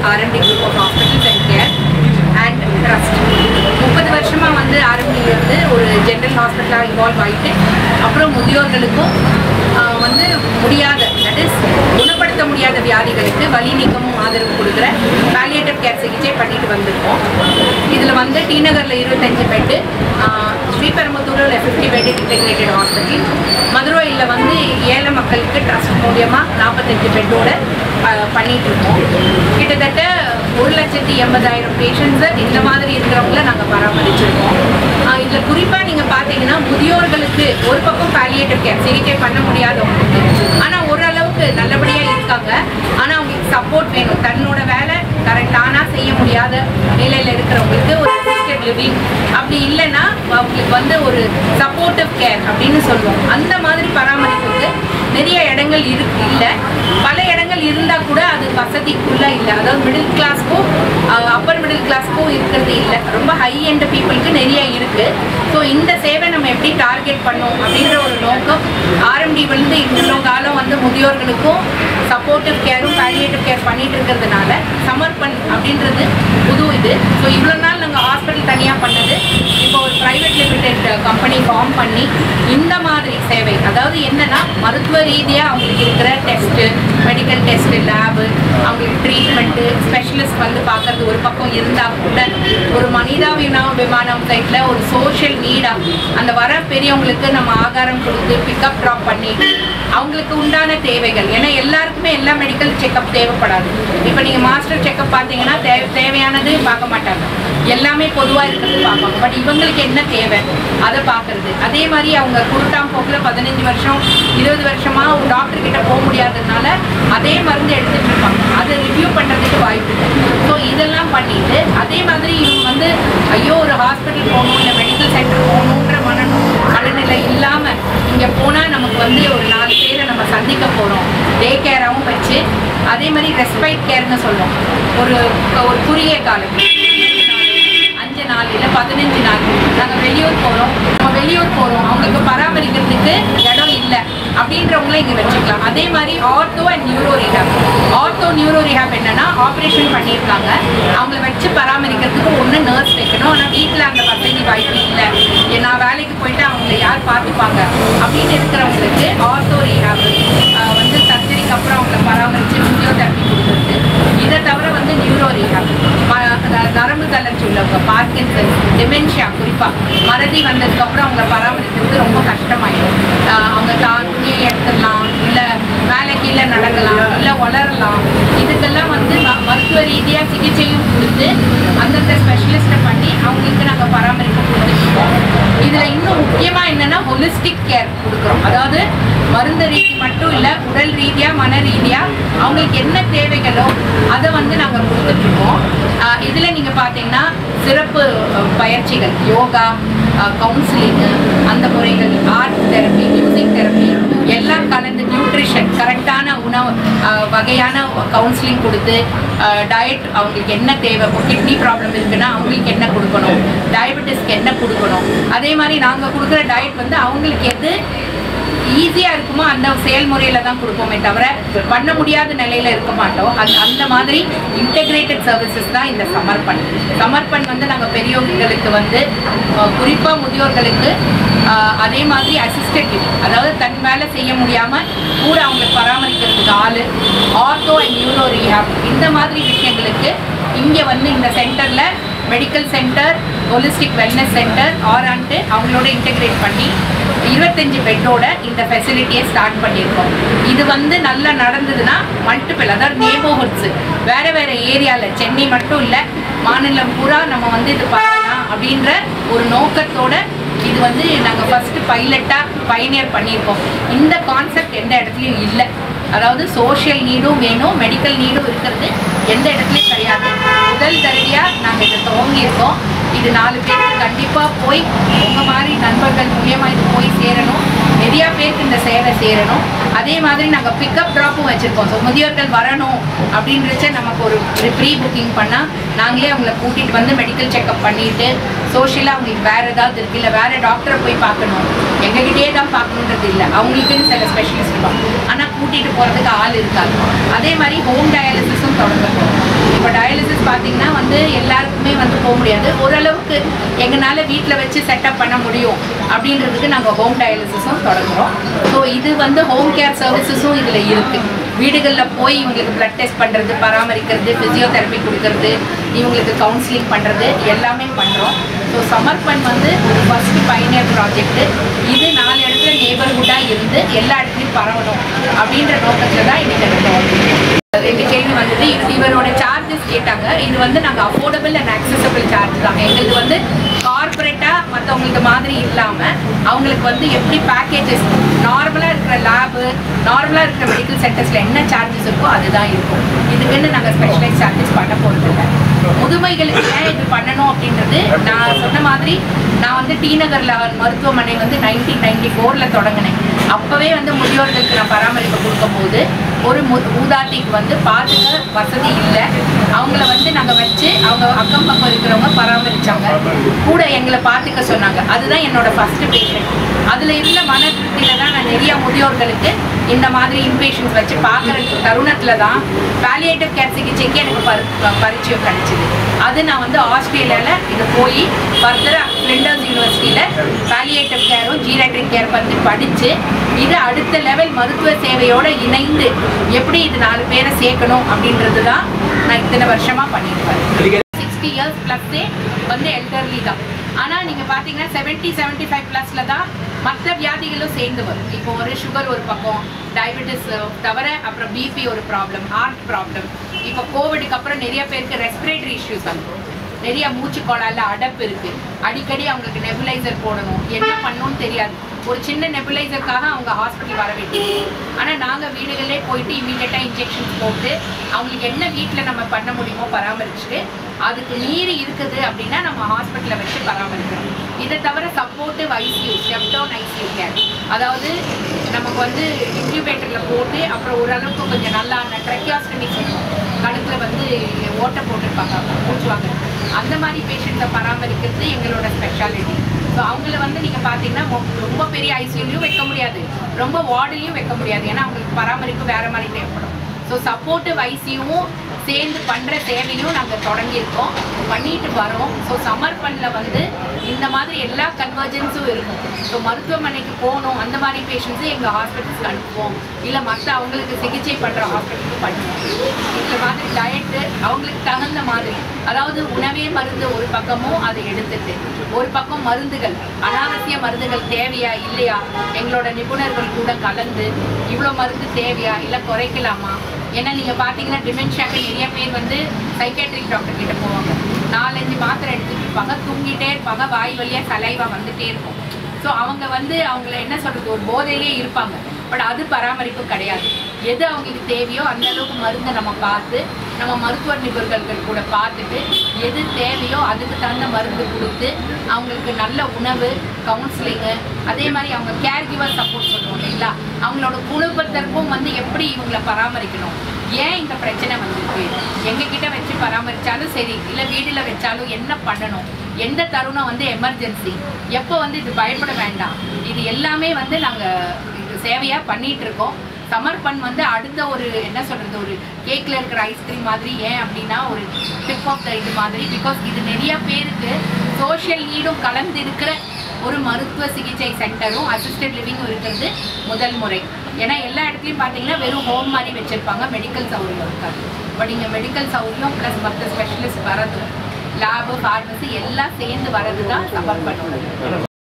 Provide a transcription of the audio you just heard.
RMT group of hospitals and care and trust முப்பது வருஷமாக வந்து ஆர்எம்டி வந்து ஒரு ஜென்ரல் ஹாஸ்பிட்டலாக இன்வால்வ் ஆகிட்டு அப்புறம் முதியோர்களுக்கும் ஆஹ், வந்து முடியாத தட் இஸ் குணப்படுத்த முடியாத வியாதிகளுக்கு வலி நீக்கமும் ஆதரவு கொடுக்குற பேலியேட்டிவ் கேர் சிகிச்சை பண்ணிட்டு வந்திருக்கோம் இதில் வந்து டி நகரில் இருபத்தஞ்சு பெட்டு ஸ்ரீபெரும்புத்தூரில் ஃபிஃப்டி பெட் இன்டெகிரேட்டட் ஹாஸ்பிட்டல் மதுரையில் வந்து ஏழை மக்களுக்கு ட்ரஸ்ட் மூலியமாக நாற்பத்தஞ்சு பெட்டோட பண்ணிட்டு இருக்கோம் கிட்டத்தட்ட ஒரு லட்சத்தி எண்பதாயிரம் பேஷண்ட்ஸை இந்த மாதிரி இருக்கிறவங்கள நாங்கள் பராமரிச்சிருக்கோம் இதில் குறிப்பாக நீங்கள் பார்த்தீங்கன்னா முதியோர்களுக்கு ஒரு பக்கம் பேலியேட்டிவ் கேர் சிகிச்சை பண்ண முடியாதவங்களுக்கு ஆனால் ஓரளவுக்கு நல்லபடியாக இருக்காங்க ஆனால் அவங்களுக்கு சப்போர்ட் வேணும் தன்னோட வேலை கரெக்டானா செய்ய முடியாத நிலையில் இருக்கிறவங்களுக்கு ஒரு அசிஸ்டட் லிவிங் அப்படி இல்லைன்னா அவங்களுக்கு வந்து ஒரு சப்போர்ட்டிவ் கேர் அப்படின்னு சொல்லுவோம் அந்த மாதிரி பராமரிப்புக்கு நிறைய இடங்கள் இருக்கு இல்லை பல இடங்கள் இருந்தால் கூட அது வசதிக்குள்ள இல்லை அதாவது மிடில் கிளாஸ்க்கும் அப்பர் மிடில் கிளாஸ்க்கும் இருக்கிறது இல்லை ரொம்ப ஹை எண்ட் பீப்புளுக்கு நிறைய இருக்கு ஸோ இந்த சேவை நம்ம எப்படி டார்கெட் பண்ணோம் அப்படின்ற ஒரு நோக்கம் ஆர்எம்டி வந்து இவ்வளோ காலம் வந்து முதியோர்களுக்கும் சப்போர்ட்டிவ் கேரும் பேலியேட்டிவ் கேர் பண்ணிட்டு இருக்கிறதுனால சமர்ப்பன் அப்படின்றது புது இது ஸோ இவ்வளோ நாள் நாங்கள் ஹாஸ்பிட்டல் தனியாக பண்ணது இப்போ ஒரு ப்ரைவேட் லிமிடெட் கம்பெனி ஃபார்ம் பண்ணி இந்த மாதிரி சேவை அதாவது என்னன்னா மருத்துவ ரீதியாக அவங்களுக்கு இருக்கிற டெஸ்ட்டு மெடிக்கல் டெஸ்ட்டு லேபு அவங்களுக்கு ட்ரீட்மெண்ட்டு ஸ்பெஷலிஸ்ட் வந்து பார்க்கறது ஒரு பக்கம் இருந்தால் கூட ஒரு மனிதாபிமான விமானம் சைட்டில் ஒரு சோஷியல் நீடாக அந்த வர பெரியவங்களுக்கு நம்ம ஆகாரம் கொடுத்து பிக்கப் ட்ராப் பண்ணி அவங்களுக்கு உண்டான தேவைகள் ஏன்னா எல்லாருக்குமே எல்லா மெடிக்கல் செக்கப் தேவைப்படாது இப்போ நீங்கள் மாஸ்டர் செக்கப் பார்த்தீங்கன்னா தே தேவையானது பார்க்க மாட்டாங்க எல்லாமே பொதுவாக இருக்கிறது பார்ப்பாங்க பட் இவங்களுக்கு என்ன தேவை அதை பார்க்கறது அதே மாதிரி அவங்க குருட்டாம் போக்கில் பதினஞ்சு வருஷம் இருபது வருஷமாக ஒரு டாக்டர் கிட்ட போக முடியாததுனால அதே மருந்து எடுத்துட்டு இருப்பாங்க அதை ரிவ்யூ பண்ணுறதுக்கு வாய்ப்பு இருக்கு ஸோ இதெல்லாம் பண்ணிட்டு அதே மாதிரி இவங்க வந்து ஐயோ ஒரு ஹாஸ்பிட்டல் போகணும் இல்லை மெடிக்கல் சென்டர் போகணுன்ற மன மனநிலை இல்லாமல் இங்கே போனால் நமக்கு வந்து ஒரு நாலு பேரை நம்ம சந்திக்க போகிறோம் டே கேராகவும் வச்சு அதே மாதிரி ரெஸ்பைட் கேர்னு சொல்லுவோம் ஒரு ஒரு குறுகிய காலம் அஞ்சு நாள் இல்லை பதினஞ்சு நாள் நாங்கள் வெளியூர் போகிறோம் நம்ம வெளியூர் போகிறோம் அவங்களுக்கு பராமரிக்கிறதுக்கு இடம் இல்லை அப்படின்றவங்கள இங்கே வச்சுக்கலாம் அதே மாதிரி ortho and neuro rehab ortho neuro rehab என்னன்னா ஆப்ரேஷன் பண்ணியிருக்காங்க அவங்கள வச்சு பராமரிக்கிறதுக்கு ஒன்று நர்ஸ் வைக்கணும் ஆனால் வீட்டில் அந்த வசதி வாய்ப்பு இல்லை ஏ, நான் வேலைக்கு போயிட்டு அவங்கள யார் பார்த்துப்பாங்க அப்படின்னு இருக்கிறவங்களுக்கு ஆர்த்தோ ரிஹாப் வந்து சர்ஜரிக்கு அப்புறம் அவங்கள பராமரித்து ஃபிசியோதெரப்பி கொடுக்குறது இதை தவிர வந்து நியூரோ ரிஹாப் நரம்பு தளர்ச்சி உள்ளவங்க பார்க்கின்சன் டிமென்ஷியா குறிப்பாக மறதி வந்ததுக்கப்புறம் அவங்கள பராமரிக்கிறது ரொம்ப கஷ்டமாயிடும் ஆஹ் அவங்க தான் துணியை எடுத்துடலாம் இல்லை மேலே கீழே நடக்கலாம் இல்லை வளரலாம் இதுக்கெல்லாம் வந்து ம- மருத்துவ ரீதியாக சிகிச்சையும் கொடுத்து அந்தந்த ஸ்பெஷலிஸ்ட்டை பண்ணி அவங்களுக்கு நாங்கள் பராமரிப்பு கொடுத்துருக்கோம் இதில் இன்னும் முக்கியமாக என்னென்னா ஹொலிஸ்டிக் கேர் கொடுக்குறோம் அதாவது மருந்து ரீதி மட்டும் இல்லை உடல் ரீதியாக மன ரீதியாக அவங்களுக்கு என்ன தேவைகளோ அதை வந்து நாங்கள் கொடுத்துட்ருக்கோம் இதில் நீங்கள் பார்த்தீங்கன்னா சிறப்பு அஹ், பயிற்சிகள் யோகா கவுன்சிலிங்கு அந்த முறைகள் ஆர்ட் தெரப்பி மியூசிக் தெரப்பி எல்லாம் கலந்து நியூட்ரிஷன் கரெக்டான உணவு அஹ், வகையான கவுன்சிலிங் கொடுத்து டயட் அவங்களுக்கு என்ன தேவை இப்போ கிட்னி ப்ராப்ளம் இருக்குன்னா அவங்களுக்கு என்ன கொடுக்கணும் டயபெட்டிஸ்க்கு என்ன கொடுக்கணும் அதே மாதிரி நாங்கள் கொடுக்குற டயட் வந்து அவங்களுக்கு எது ஈஸியாக இருக்குமோ அந்த செயல்முறையில் தான் கொடுப்போமே தவிர பண்ண முடியாத நிலையில் இருக்க மாட்டோம் அது அந்த மாதிரி இன்டெகிரேட்டட் சர்வீசஸ் தான் இந்த சமர்ப்பண் சமர்ப்பண் வந்து நாங்கள் பெரியவங்களுக்கு வந்து குறிப்பாக முதியோர்களுக்கு அஹ், அதே மாதிரி அசிஸ்டன்ட் அதாவது தன் வேலை செய்ய முடியாமல் கூட அவங்களுக்கு பராமரிக்கிறதுக்கு ஆள் ஆர்த்தோ அண்ட் நியூரோ ரீஹாப் இந்த மாதிரி விஷயங்களுக்கு இங்கே வந்து இந்த சென்டரில் medical centre holistic wellness centre ஆரான்ட்டு அவங்களோட இன்டெகிரேட் பண்ணி இருபத்தஞ்சு பெட்டோட இந்த ஃபெசிலிட்டியை ஸ்டார்ட் பண்ணியிருக்கோம் இது வந்து நல்லா நடந்ததுன்னா மல்டிபிள் அதாவது நேபர்ஹுட்ஸு வேறு வேறு ஏரியாவில் சென்னை மட்டும் இல்லை மாநிலம் பூரா நம்ம வந்து இது பண்ணலாம் அப்படின்ற ஒரு நோக்கத்தோட இது வந்து நாங்கள் ஃபஸ்ட்டு பைலட்டாக பயனியர் பண்ணியிருக்கோம் இந்த கான்செப்ட் எந்த இடத்துலையும் இல்லை அதாவது சோஷியல் நீடும் வேணும் மெடிக்கல் நீடும் இருக்கிறது எந்த இடத்துலையும் கிடையாது முதல் தடவையாக நாங்கள் இதை துவங்கியிருக்கோம் இது இது நாலு பேருக்கு கண்டிப்பாக போய் உங்கள் மாதிரி நண்பர்கள் மூலியமாக இது போய் சேரணும் நிறையா பேருக்கு இந்த சேவை சேரணும் அதே மாதிரி நாங்கள் பிக்கப் ட்ராப்பும் வச்சுருக்கோம் ஸோ முதியோர்கள் வரணும் அப்படின்றச்ச நமக்கு ஒரு ஒரு ப்ரீ புக்கிங் பண்ணால் நாங்களே அவங்கள கூட்டிகிட்டு வந்து மெடிக்கல் செக்அப் பண்ணிட்டு சோஷியலாக அவங்களுக்கு வேறு ஏதாவது இருக்குது இல்லை வேறு டாக்டரை போய் பார்க்கணும் எங்ககிட்டயே தான் பார்க்கணுன்றது இல்லை அவங்களுக்குன்னு சில ஸ்பெஷலிஸ்ட் இருப்பாங்க ஆனால் கூட்டிகிட்டு போகிறதுக்கு ஆள் இருக்காது அதே மாதிரி ஹோம் டயாலிசிஸும் தொடங்க போகிறோம் இப்போ டயாலிசிஸ் பார்த்தீங்கன்னா வந்து எல்லாருக்குமே வந்து போக முடியாது ஓரளவுக்கு எங்களால் வீட்டில் வச்சு செட்டப் பண்ண முடியும் அப்படின்றதுக்கு நாங்கள் ஹோம் டயாலிசிஸும் தொடங்குறோம் ஸோ இது வந்து ஹோம் கேர் சர்வீசஸும் இதில் இருக்குது வீடுகளில் போய் இவங்களுக்கு பிளட் டெஸ்ட் பண்ணுறது பராமரிக்கிறது ஃபிசியோதெரப்பி கொடுக்கறது இவங்களுக்கு கவுன்சிலிங் பண்ணுறது எல்லாமே பண்ணுறோம் ஸோ சமர்ப்பன் வந்து ஒரு ஃபர்ஸ்ட் பைனியர் ப்ராஜெக்ட் இது நாலு இடத்துல நேபர்ஹுட்டாக இருந்து எல்லா இடத்துலையும் பரவணும் அப்படின்ற நோக்கத்தில் தான் இன்னைக்கு நடத்துவோம் ரெண்டு கேள்வி வந்தது இது இவரோட சார்ஜஸ் கேட்டாங்க இது வந்து நாங்கள் அஃபோர்டபுள் அண்ட் அக்சசபிள் சார்ஜ் தான் எங்களுக்கு வந்து கார்பரேட்டாக மற்றவங்களுக்கு மாதிரி இல்லாமல் அவங்களுக்கு வந்து எப்படி பேக்கேஜஸ் நார்மலாக இருக்கிற லேபு நார்மலாக இருக்கிற மெடிக்கல் சென்டர்ஸில் என்ன சார்ஜஸ் இருக்கோ அதுதான் இருக்கும் இதுக்குன்னு நாங்கள் ஸ்பெஷலைஸ் சார்ஜஸ் பண்ண போகிறது இல்லை முதுமைகளுக்கு ஏன் இது பண்ணணும் அப்படின்றது நான் சொன்ன மாதிரி நான் வந்து டி நகரில் மருத்துவமனை வந்து நைன்டீன் நைன்டி ஃபோரில் தொடங்கினேன் அப்போவே வந்து முதியோர்களுக்கு நான் பராமரிப்பு கொடுக்கும்போது ஒரு மு ஊதாட்டிக்கு வந்து பார்த்துக்க வசதி இல்லை அவங்கள வந்து நாங்கள் வச்சு அவங்க அக்கம் பக்கம் இருக்கிறவங்க பராமரிச்சாங்க கூட எங்களை பார்த்துக்க சொன்னாங்க அதுதான் என்னோட ஃபர்ஸ்ட் பேஷண்ட் அதில் இருந்த மன திருப்தியில தான் நான் நிறைய முதியோர்களுக்கு இந்த மாதிரி இன்பேஷன்ஸ் வச்சு பார்க்குற தருணத்தில் தான் பேலியேட்டிவ் கேர் சிகிச்சைக்கு எனக்கு பரி பரிச்சயம் கிடைச்சிது அது நான் வந்து ஆஸ்திரேலியாவில் இது போய் ஃபர்தராக ஃப்ளிண்டர்ஸ் யூனிவர்சிட்டியில் பேலியேட்டிவ் கேரும் ஜீராட்ரிக் கேர் பற்றி படித்து இது அடுத்த லெவல் மருத்துவ சேவையோட இணைந்து எப்படி இது நாலு பேரை சேர்க்கணும் அப்படின்றது தான் நான் இத்தனை வருஷமாக பண்ணிட்டு வரேன் சிக்ஸ்டி இயர்ஸ் ப்ளஸ்ஸே வந்து எல்டர்லி தான் ஆனால் நீங்கள் பார்த்தீங்கன்னா செவன்ட்டி செவன்ட்டி ஃபைவ் ப்ளஸில் தான் மற்ற வியாதிகளும் சேர்ந்து வரும் இப்போ ஒரு சுகர் ஒரு பக்கம் டயபெட்டிஸ் தவிர அப்புறம் பிபி ஒரு ப்ராப்ளம் ஹார்ட் ப்ராப்ளம் இப்போ கோவிடுக்கு அப்புறம் நிறைய பேருக்கு ரெஸ்பிரேட்டரி இஷ்யூஸ் வந்துடும் நிறைய மூச்சு கோளாறுல அடப்பு இருக்கு அடிக்கடி அவங்களுக்கு நெபுலைசர் போடணும் என்ன பண்ணணும்னு தெரியாது ஒரு சின்ன நெபுலைசருக்காக அவங்க ஹாஸ்பிட்டல் வர வேண்டியது ஆனால் நாங்கள் வீடுகளே போயிட்டு இமீடியட்டாக இன்ஜெக்ஷன்ஸ் போட்டு அவங்களுக்கு என்ன வீட்டில் நம்ம பண்ண முடியுமோ பராமரிச்சுட்டு அதுக்கு மீறி இருக்குது அப்படின்னா நம்ம ஹாஸ்பிட்டலில் வச்சு பராமரிக்கிறோம் இதை தவிர supportive ICU step down ICU care அதாவது நமக்கு வந்து இன்க்யூபேட்டரில் போட்டு அப்புறம் ஓரளவுக்கு கொஞ்சம் நல்லா ட்ரெக்கியாஸ்டமி சொல்லுவோம் கழுத்தில் வந்து ஓட்டை போட்டிருப்பாங்க மூச்சுவாங்க அந்த மாதிரி பேஷண்ட்டை பராமரிக்கிறது எங்களோட ஸ்பெஷாலிட்டி ஸோ அவங்கள வந்து நீங்கள் பார்த்தீங்கன்னா மொ- ரொம்ப பெரிய ஐசியூலையும் வைக்க முடியாது ரொம்ப வார்டுலையும் வைக்க முடியாது ஏன்னா அவங்களுக்கு பராமரிப்பு வேறு மாதிரி தேவைப்படும் ஸோ சப்போர்ட்டிவ் ஐசியூவும் சேர்ந்து பண்ணுற சேவையும் நாங்கள் தொடங்கியிருக்கோம் பண்ணிட்டு வரோம் ஸோ சமர்ப்பணில் வந்து இந்த மாதிரி எல்லா கன்வர்ஜென்ஸும் இருக்கும் ஸோ மருத்துவமனைக்கு போகணும் அந்த மாதிரி பேஷண்ட்ஸை எங்கள் ஹாஸ்பிட்டல்ஸ்க்கு அனுப்புவோம் இல்லை மற்ற அவங்களுக்கு சிகிச்சை பண்ணுற ஹாஸ்பிட்டலுக்கு பண்ணுவோம் இந்த மாதிரி டயட்டு அவங்களுக்கு தகுந்த மாதிரி அதாவது உணவே மருந்து ஒரு பக்கமும் அதை எடுத்துட்டு ஒரு பக்கம் மருந்துகள் அனாவசிய மருந்துகள் தேவையா இல்லையா எங்களோட நிபுணர்கள் கூட கலந்து இவ்வளோ மருந்து தேவையா இல்லை குறைக்கலாமா ஏன்னா நீங்கள் பார்த்தீங்கன்னா டிமென்ஷியாக்கு நிறைய பேர் வந்து சைக்கேட்ரிக் டாக்டர் கிட்ட போவாங்க நாலஞ்சு மாத்திரை எடுத்துட்டு இருப்பாங்க தூங்கிட்டே இருப்பாங்க வாய் வழியாக சலைவா வந்துட்டே இருக்கும் ஸோ அவங்க வந்து அவங்கள என்ன சொல்றது ஒரு போதையிலே இருப்பாங்க பட் அது பராமரிப்பு கிடையாது எது அவங்களுக்கு தேவையோ அந்த அளவுக்கு மருந்தை நம்ம பார்த்து நம்ம மருத்துவ நிபுணர்கள் கூட பார்த்துட்டு எது தேவையோ அதுக்கு தகுந்த மருந்து கொடுத்து அவங்களுக்கு நல்ல உணவு கவுன்சிலிங்கு அதே மாதிரி அவங்க கேர் கிவர் சப்போர்ட் சொல்லுவோம் இல்லைங்களா அவங்களோட குடும்பத்திற்கும் வந்து எப்படி இவங்களை பராமரிக்கணும் ஏன் இந்த பிரச்சனை வந்திருக்கு எங்ககிட்ட வச்சு பராமரிச்சாலும் சரி இல்லை வீட்டில் வச்சாலும் என்ன பண்ணணும் எந்த தருணம் வந்து எமர்ஜென்சி எப்போ வந்து இது பயப்பட வேண்டாம் இது எல்லாமே வந்து நாங்கள் இது சேவையாக பண்ணிட்டு இருக்கோம் சமர்ப்பன் வந்து அடுத்த ஒரு என்ன சொல்றது ஒரு கேக்ல இருக்கிற ஐஸ்கிரீம் மாதிரி ஏன் அப்படின்னா ஒரு டிப் ஆஃப் த இது மாதிரி பிகாஸ் இது நிறைய பேருக்கு சோஷியல் நீடும் கலந்து இருக்கிற ஒரு மருத்துவ சிகிச்சை சென்டரும் அசிஸ்டட் லிவிங்கும் இருக்கிறது முதல் முறை ஏன்னா எல்லா இடத்துலையும் பார்த்தீங்கன்னா வெறும் ஹோம் மாதிரி வச்சிருப்பாங்க மெடிக்கல் சௌகரியம் இருக்காது பட் இங்கே மெடிக்கல் சௌகரியம் ப்ளஸ் மற்ற ஸ்பெஷலிஸ்ட் வரதும் லேபு ஃபார்மசி எல்லாம் சேர்ந்து வரது தான் சமர்ப்பணம்